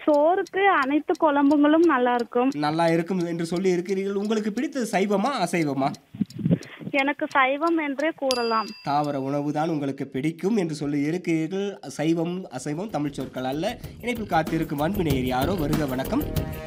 சோறுக்கு அனைத்து குழம்புங்களும் நல்லா இருக்கும் நல்லா இருக்கும் என்று சொல்லி இருக்கிறீர்கள் உங்களுக்கு பிடித்தது சைவமா அசைவமா எனக்கு சைவம் என்றே கூறலாம் தாவர உணவு தான் உங்களுக்கு பிடிக்கும் என்று சொல்லி இருக்கிறீர்கள் சைவம் அசைவம் தமிழ் சொற்கள் அல்ல இணைப்பில் காத்திருக்கும் அன்பு நேயர் யாரோ வருக வணக்கம்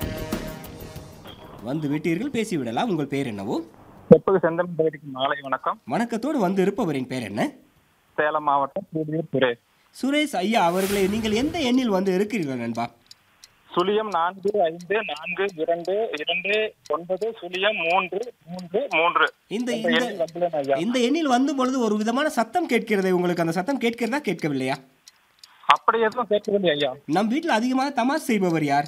வந்து விட்டீர்கள் பேசிவிடலாம் உங்கள் பேர் என்னவோ செப்புக்கு செந்தமிழ் பகுதிக்கு மாலை வணக்கம் வணக்கத்தோடு வந்து இருப்பவரின் பேர் என்ன சேலம் மாவட்டம் கூடியூர் துறை சுரேஷ் ஐயா அவர்களே நீங்கள் எந்த எண்ணில் வந்து இருக்கிறீர்கள் நண்பா சுழியம் நான்கு ஐந்து நான்கு இரண்டு இரண்டு ஒன்பது சுழியம் மூன்று மூன்று மூன்று இந்த இந்த இந்த எண்ணில் வந்துள்ளேன் ஐயா இந்த எண்ணில் வந்து பொழுது ஒரு விதமான சத்தம் கேட்கிறதே உங்களுக்கு அந்த சத்தம் கேட்கிறதா கேட்கவில்லையா அப்படி எதுவும் கேட்கவில்லை ஐயா நம் வீட்டில் அதிகமாக தமாஷ் செய்பவர் யார்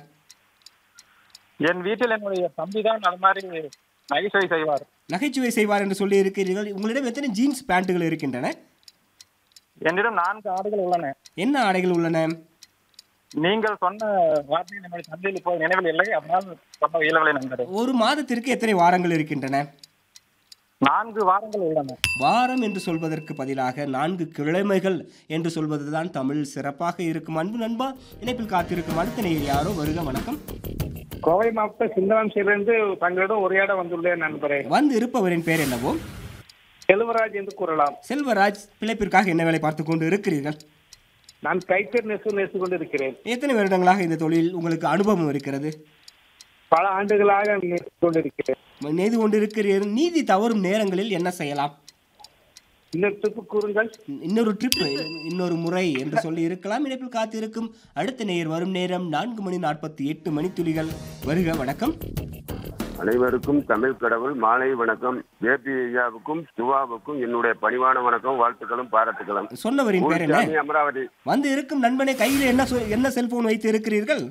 என் வீட்டில் என்னுடைய தம்பி தான் அது மாதிரி நகைச்சுவை செய்வார் நகைச்சுவை செய்வார் என்று சொல்லி இருக்கிறீர்கள் உங்களிடம் எத்தனை ஜீன்ஸ் பேண்ட்டுகள் இருக்கின்றன என்னிடம் நான்கு ஆடுகள் உள்ளன என்ன ஆடைகள் உள்ளன நீங்கள் சொன்ன வார்த்தை நம்முடைய தந்தையில் இப்போ நினைவில் இல்லை அதனால் சொன்ன இயலவில்லை நண்பரே ஒரு மாதத்திற்கு எத்தனை வாரங்கள் இருக்கின்றன நான்கு வாரங்கள் உள்ளன வாரம் என்று சொல்வதற்கு பதிலாக நான்கு கிழமைகள் என்று சொல்வதுதான் தமிழ் சிறப்பாக இருக்கும் அன்பு நண்பா இணைப்பில் காத்திருக்கும் அடுத்த நேயர் யாரோ வருக வணக்கம் கோவை மாவட்டம் சிந்தவம்சிலிருந்து தங்களிடம் உரையாட வந்துள்ளேன் நண்பரே வந்து இருப்பவரின் பேர் என்னவோ செல்வராஜ் என்று கூறலாம் செல்வராஜ் பிழைப்பிற்காக என்ன வேலை பார்த்து கொண்டு இருக்கிறீர்கள் நான் கைத்தறி நெசவு நெசு கொண்டிருக்கிறேன் எத்தனை வருடங்களாக இந்த தொழில் உங்களுக்கு அனுபவம் இருக்கிறது பல ஆண்டுகளாக நெசு கொண்டிருக்கிறேன் நெய்து கொண்டிருக்கிறீர்கள் நீதி தவறும் நேரங்களில் என்ன செய்யலாம் இன்னொரு ட்ரிப்பு கூறுங்கள் இன்னொரு ட்ரிப் இன்னொரு முறை என்று சொல்லி இருக்கலாம் இணைப்பில் காத்திருக்கும் அடுத்த நேயர் வரும் நேரம் நான்கு மணி நாற்பத்தி எட்டு மணித்துளிகள் வருக வணக்கம் அனைவருக்கும் தமிழ் கடவுள் மாலை வணக்கம் ஏபி ஐயாவுக்கும் சிவாவுக்கும் என்னுடைய பணிவான வணக்கம் வாழ்த்துக்களும் பாராட்டுகளும் சொன்னவரின் பேர் என்ன ஊர்ஜாமி அமராவதி வந்து இருக்கும் நண்பனே கையில் என்ன சொ- என்ன செல்போன் வைத்து இருக்கிறீர்கள்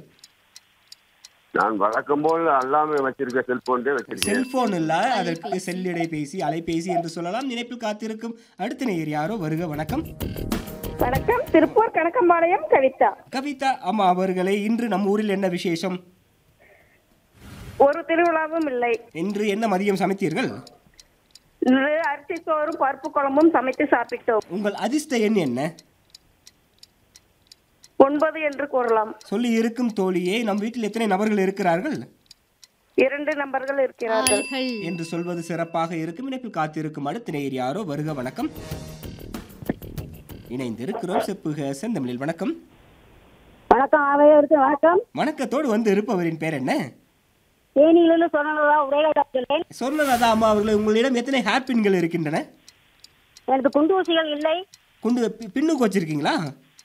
நான் வழக்கம் போல் அல்லாம வச்சிருக்க செல்போன் வச்சிருக்கேன் செல்போன் இல்ல அதற்கு செல்லிடை பேசி அலைபேசி என்று சொல்லலாம் நினைப்பில் காத்திருக்கும் அடுத்த நேயர் யாரோ வருக வணக்கம் வணக்கம் திருப்பூர் கணக்கம்பாளையம் கவிதா கவிதா அம்மா அவர்களே இன்று நம் ஊரில் என்ன விசேஷம் ஒரு திருவிழாவும் இல்லை இன்று என்ன மதியம் சமைத்தீர்கள் இன்று அரிசி சோறும் பருப்பு குழம்பும் சமைத்து சாப்பிட்டோம் உங்கள் அதிர்ஷ்ட எண் என்ன ஒன்பது என்று கூறலாம் சொல்லி இருக்கும் தோழியே நம் வீட்டில் எத்தனை நபர்கள் இருக்கிறார்கள் இரண்டு நபர்கள் இருக்கிறார்கள் என்று சொல்வது சிறப்பாக இருக்கும் இணைப்பில் காத்திருக்கும் அடுத்த நேயர் யாரோ வருக வணக்கம் இணைந்திருக்கிறோம் செப்புக செந்தமிழில் வணக்கம் வணக்கம் அவையோருக்கு வணக்கம் வணக்கத்தோடு வந்து இருப்பவரின் பேர் என்ன தேனியிலிருந்து சொன்னதா உரையாடுகிறேன் சொன்னதா அம்மா அவர்களே உங்களிடம் எத்தனை ஹேர்பின்கள் இருக்கின்றன எனக்கு குண்டு ஊசிகள் இல்லை கொண்டு பி- பின்னுக்கு வச்சிருக்கீங்களா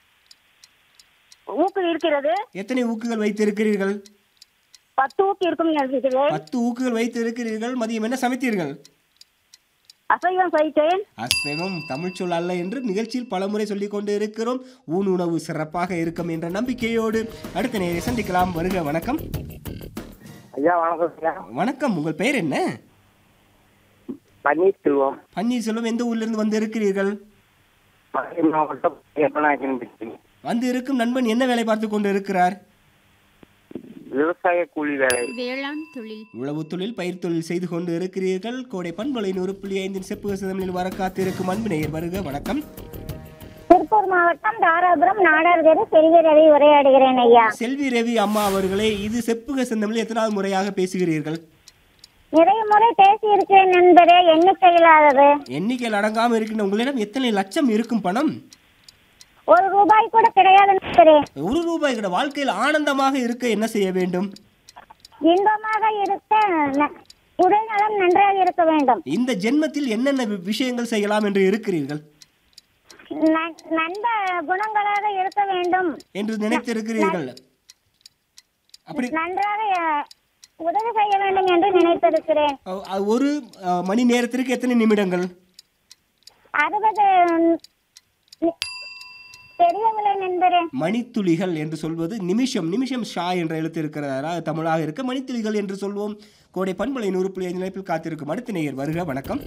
ஊக்கு இருக்கிறது எத்தனை ஊக்குகள் வைத்திருக்கிறீர்கள் பத்து ஊக்கு இருக்கும் நினைக்கிறேன் பத்து ஊக்குகள் வைத்திருக்கிறீர்கள் மதியம் என்ன சமைத்தீர்கள் அசைவம் சைத்தேன் அசைவம் தமிழ் சொல் அல்ல என்று நிகழ்ச்சியில் பலமுறை சொல்லிக் கொண்டு இருக்கிறோம் ஊன் உணவு சிறப்பாக இருக்கும் என்ற நம்பிக்கையோடு அடுத்த நேரை சந்திக்கலாம் வருக வணக்கம் ஐயா வணக்கம் ஐயா வணக்கம் உங்கள் பெயர் என்ன பன்னீர்செல்வம் பன்னீர்செல்வம் எந்த ஊர்லேருந்து வந்து இருக்கிறீர்கள் மதுரை மாவட்டம் எப்பனாக்கின் வந்து இருக்கும் நண்பன் என்ன வேலை பார்த்து கொண்டு இருக்கிறார் விவசாய கூலி வேலை வேளாண் தொழில் உழவு தொழில் பயிர் தொழில் செய்து கொண்டு இருக்கிறீர்கள் கோடை பண்பலை நூறு புள்ளி ஐந்தின் செப்பு சிதமில் வர காத்திருக்கும் அன்பு நேயர் வருக வணக்கம் திருப்பூர் மாவட்டம் தாராபுரம் நாடார் தெரு செல்வி ரவி உரையாடுகிறேன் ஐயா செல்வி ரவி அம்மா அவர்களே இது செப்புக செந்தமிழ் எத்தனாவது முறையாக பேசுகிறீர்கள் நிறைய முறை பேசி இருக்கிறேன் நண்பரே எண்ணிக்கை இல்லாதது எண்ணிக்கையில் அடங்காமல் இருக்கின்ற உங்களிடம் எத்தனை லட்சம் இருக்கும் பணம் ஒரு ரூபாய் கூட கிடையாது நண்பரே ஒரு ரூபாய் கூட வாழ்க்கையில் ஆனந்தமாக இருக்க என்ன செய்ய வேண்டும் இன்பமாக இருக்க ந- உடல் நலம் நன்றாக இருக்க வேண்டும் இந்த ஜென்மத்தில் என்னென்ன வி- விஷயங்கள் செய்யலாம் என்று இருக்கிறீர்கள் ந- நண்ப குணங்களாக இருக்க வேண்டும் என்று நினைத்திருக்கிறீர்கள் அப்படி நன்றாக அஹ், உதவி செய்ய வேண்டும் என்று நினைத்திருக்கிறேன் அ- அ- ஒரு அ, மணி நேரத்திற்கு எத்தனை நிமிடங்கள் அறுபது நி- தெரியவில்லை நண்பரே மணித்துளிகள் என்று சொல்வது நிமிஷம் நிமிஷம் ஷா என்ற எழுத்து இருக்கிறதா அது தமிழாக இருக்க மணித்துளிகள் என்று சொல்வோம் கோடை பண்பலை நூறு புள்ளி ஐந்து நிலைப்பில் காத்திருக்கும் அடுத்த நேயர் வருக வணக்கம்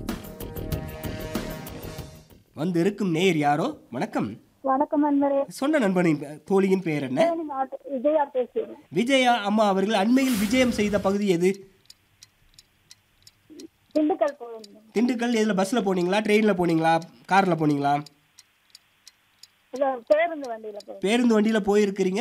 வந்து இருக்கும் நேயர் யாரோ வணக்கம் வணக்கம் நண்பரே சொன்ன நண்பனின் பெ- தோழியின் பெயர் என்ன விஜயா பேசுகிறேன் விஜயா அம்மா அவர்கள் அண்மையில் விஜயம் செய்த பகுதி எது திண்டுக்கல் போயிருந்தேன் திண்டுக்கல் எதில் பஸ்ஸில் போனீங்களா ட்ரெயினில் போனீங்களா காரில் போனீங்களா பேருந்து வண்டியில போய் பேருந்து வண்டியில் போயிருக்கிறீங்க